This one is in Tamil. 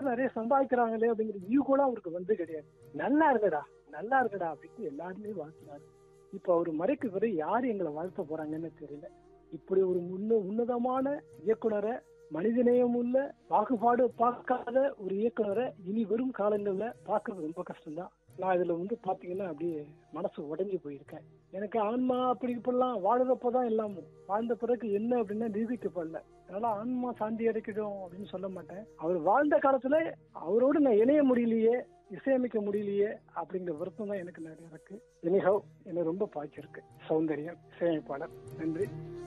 நிறைய சம்பாதிக்கிறாங்களே அப்படிங்கிற ஈகோலாம் அவருக்கு வந்து கிடையாது நல்லா இருங்கடா நல்லா இருங்கடா அப்படின்னு எல்லாருமே வாழ்த்துறாரு இப்ப அவர் மறைக்கு பிறகு யாரு எங்களை வாழ்த்த போறாங்கன்னு தெரியல இப்படி ஒரு முன்ன உன்னதமான இயக்குனரை மனிதநேயம் உள்ள பாகுபாடு பார்க்காத ஒரு இயக்குனரை இனி வரும் காலங்கள்ல பார்க்கறது ரொம்ப கஷ்டம்தான் நான் இதுல வந்து பாத்தீங்கன்னா அப்படியே மனசு உடைஞ்சு போயிருக்கேன் எனக்கு ஆன்மா அப்படி இப்படிலாம் வாழுறப்பதான் எல்லாமும் வாழ்ந்த பிறகு என்ன அப்படின்னா நிரூபிக்கப்படல அதனால ஆன்மா சாந்தி அடைக்கணும் அப்படின்னு சொல்ல மாட்டேன் அவர் வாழ்ந்த காலத்துல அவரோடு நான் இணைய முடியலையே இசையமைக்க முடியலையே அப்படிங்கிற வருத்தம் தான் எனக்கு நிறைய இருக்கு எனிஹவ் எனக்கு ரொம்ப பாய்ச்சிருக்கு சௌந்தர்யம் இசையமைப்பாளர் நன்றி